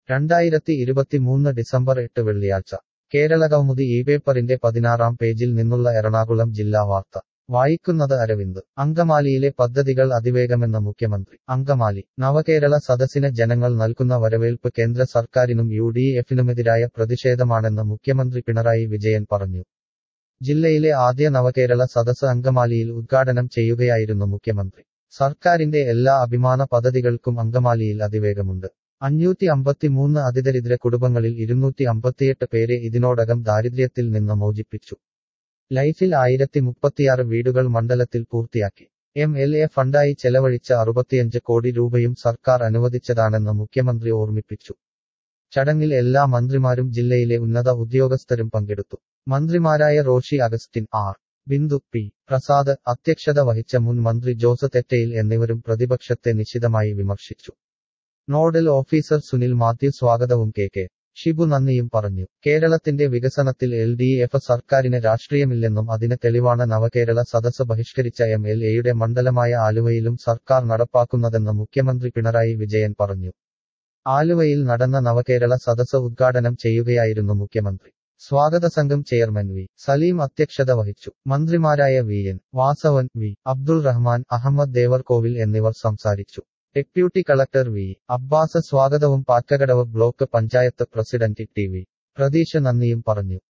രണ്ടായിരത്തി ഇരുപത്തിമൂന്ന് ഡിസംബർ എട്ട് വെള്ളിയാഴ്ച കേരള കൗമുദി ഈ പേപ്പറിന്റെ പതിനാറാം പേജിൽ നിന്നുള്ള എറണാകുളം ജില്ലാ വാർത്ത വായിക്കുന്നത് അരവിന്ദ് അങ്കമാലിയിലെ പദ്ധതികൾ അതിവേഗമെന്ന മുഖ്യമന്ത്രി അങ്കമാലി നവകേരള സദസ്സിന് ജനങ്ങൾ നൽകുന്ന വരവേൽപ്പ് കേന്ദ്ര സർക്കാരിനും യു ഡി എഫിനുമെതിരായ പ്രതിഷേധമാണെന്ന് മുഖ്യമന്ത്രി പിണറായി വിജയൻ പറഞ്ഞു ജില്ലയിലെ ആദ്യ നവകേരള സദസ് അങ്കമാലിയിൽ ഉദ്ഘാടനം ചെയ്യുകയായിരുന്നു മുഖ്യമന്ത്രി സർക്കാരിന്റെ എല്ലാ അഭിമാന പദ്ധതികൾക്കും അങ്കമാലിയിൽ അതിവേഗമുണ്ട് അഞ്ഞൂറ്റി അമ്പത്തിമൂന്ന് അതിദരിദ്ര കുടുംബങ്ങളിൽ ഇരുന്നൂറ്റി അമ്പത്തിയെട്ട് പേരെ ഇതിനോടകം ദാരിദ്ര്യത്തിൽ നിന്ന് മോചിപ്പിച്ചു ലൈഫിൽ ആയിരത്തി മുപ്പത്തിയാറ് വീടുകൾ മണ്ഡലത്തിൽ പൂർത്തിയാക്കി എം എൽ എ ഫണ്ടായി ചെലവഴിച്ച അറുപത്തിയഞ്ച് കോടി രൂപയും സർക്കാർ അനുവദിച്ചതാണെന്ന് മുഖ്യമന്ത്രി ഓർമ്മിപ്പിച്ചു ചടങ്ങിൽ എല്ലാ മന്ത്രിമാരും ജില്ലയിലെ ഉന്നത ഉദ്യോഗസ്ഥരും പങ്കെടുത്തു മന്ത്രിമാരായ റോഷി അഗസ്റ്റിൻ ആർ ബിന്ദു പി പ്രസാദ് അധ്യക്ഷത വഹിച്ച മുൻ മന്ത്രി ജോസ് തെറ്റയിൽ എന്നിവരും പ്രതിപക്ഷത്തെ നിശിതമായി വിമർശിച്ചു നോഡൽ ഓഫീസർ സുനിൽ മാത്യു സ്വാഗതവും കെ കെ ഷിബു നന്ദിയും പറഞ്ഞു കേരളത്തിന്റെ വികസനത്തിൽ എൽ ഡി എഫ് സർക്കാരിന് രാഷ്ട്രീയമില്ലെന്നും അതിന് തെളിവാണ് നവകേരള സദസ് ബഹിഷ്കരിച്ച എം എൽ എയുടെ മണ്ഡലമായ ആലുവയിലും സർക്കാർ നടപ്പാക്കുന്നതെന്ന് മുഖ്യമന്ത്രി പിണറായി വിജയൻ പറഞ്ഞു ആലുവയിൽ നടന്ന നവകേരള സദസ് ഉദ്ഘാടനം ചെയ്യുകയായിരുന്നു മുഖ്യമന്ത്രി സ്വാഗത സംഘം ചെയർമാൻ വി സലീം അധ്യക്ഷത വഹിച്ചു മന്ത്രിമാരായ V N Vasavan V Abdul Rahman Ahmed Devarkovil എന്നിവർ സംസാരിച്ചു ഡെപ്യൂട്ടി കളക്ടർ വി അബ്ബാസ് സ്വാഗതവും Pattakadavu block panchayat president T V Pratheesh നന്ദിയും പറഞ്ഞു